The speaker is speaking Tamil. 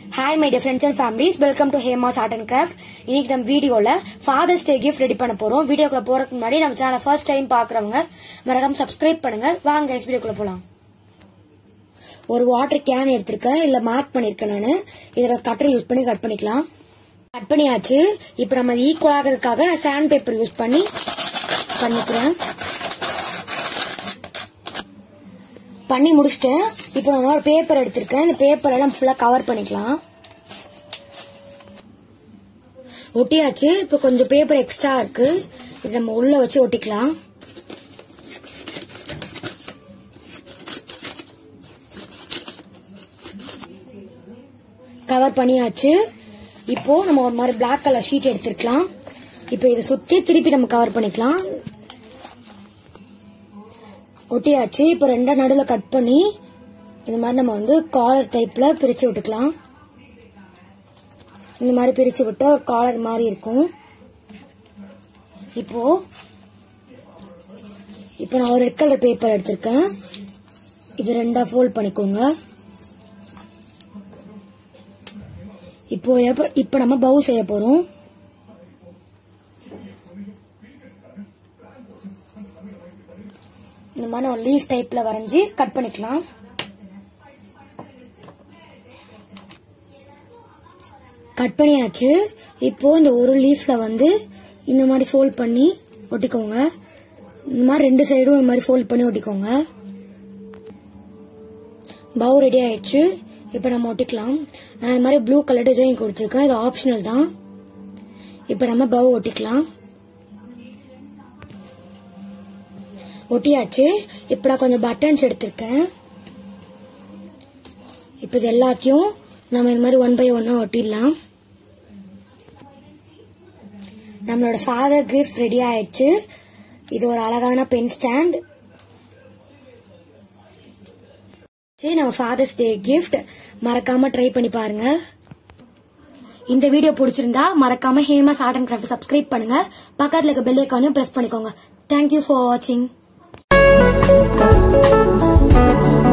hi my dear friends and families welcome to Hema's art and craft இன்னைக்கு நம்ம வீடியோல ஃபாதர்ஸ் டே கிஃப்ட் ரெடி பண்ண போறோம் வீடியோக்குள்ள போறதுக்கு முன்னாடி நம்ம சேனல் ஃபர்ஸ்ட் டைம் பாக்குறவங்க மறக்காம சப்ஸ்கிரைப் பண்ணுங்க வாங்க guys, வீடியோக்குள்ள போலாம் ஒரு வாட்டர் கேன் எடுத்திருக்கேன் இல்ல மார்க் பண்ணிருக்கேன் நான் இதில் கட்டர் யூஸ் பண்ணி கட் பண்ணிக்கலாம் கட் பண்ணியாச்சு இப்போ நம்ம ஈக்குவல் ஆகிறதுக்காக நான் சாண்ட் பேப்பர் யூஸ் பண்ணி பண்ணிக்கிறேன் பண்ணி முடிச்சிட்டேன் இப்போ நான் ஒரு பேப்பர் எடுத்திருக்கேன் இந்த பேப்பர் எல்லாம் ஃபுல்லா கவர் பண்ணிக்கலாம் ஒட்டியாச்சு இப்போ கொஞ்சம் பேப்பர் எக்ஸ்ட்ரா இருக்கு இது நம்ம உள்ள வச்சு ஒட்டிக்கலாம் கவர் பண்ணியாச்சு இப்போ நம்ம ஒரு மாதிரி பிளாக் கலர் ஷீட் எடுத்துக்கலாம் இப்போ இதை சுத்தி திருப்பி நம்ம கவர் பண்ணிக்கலாம் ஒட்டியாச்சு இப்போ ரெண்டா நடுவில் கட் பண்ணி இந்த மாதிரி நம்ம வந்து காலர் டைப்ல பிரிச்சு விட்டுக்கலாம் இந்த மாதிரி பிரிச்சு விட்டா ஒரு காலர் மாதிரி இருக்கும் இப்போ இப்போ நான் ஒரு ரெட் கலர் பேப்பர் எடுத்திருக்கேன் இது ரெண்டா ஃபோல்ட் பண்ணிக்கோங்க இப்போ எப்ப- இப்போ நம்ம பவு செய்ய போறோம் இந்த மாதிரி ஒரு லீஃப் டைப்ல வரைஞ்சி கட் பண்ணிக்கலாம் கட் பண்ணியாச்சு இப்போ இந்த ஒரு லீஃப்ல வந்து இந்த மாதிரி ஃபோல்ட் பண்ணி ஒட்டிக்கோங்க இந்த மாதிரி ரெண்டு சைடும் இந்த மாதிரி ஃபோல்ட் பண்ணி ஒட்டிக்கோங்க பவு ரெடி ஆயிடுச்சு இப்போ நம்ம ஒட்டிக்கலாம் நான் இந்த மாதிரி ப்ளூ கலர் டிசைன் கொடுத்துருக்கேன் இது ஆப்ஷனல் தான் இப்போ நம்ம பவு ஒட்டிக்கலாம் ஒட்டியாச்சு இப்போ நான் கொஞ்சம் பட்டன்ஸ் எடுத்திருக்கேன் இப்போ இது எல்லாத்தையும் நம்ம இந்த மாதிரி ஒன் பை ஒன்னா ஒட்டிடலாம் நம்மளோட ஃபாதர் கிஃப்ட் ரெடி ஆயிடுச்சு இது ஒரு அழகான பென் ஸ்டாண்ட் சரி நம்ம ஃபாதர்ஸ் டே கிஃப்ட் மறக்காம ட்ரை பண்ணி பாருங்க இந்த வீடியோ பிடிச்சிருந்தா மறக்காம Hema's art and craft subscribe பண்ணுங்க பக்கத்துல இருக்க பெல் ஐக்கானையும் பிரஸ் பண்ணிக்கோங்க தேங்க்யூ ஃபார் வாட்சிங்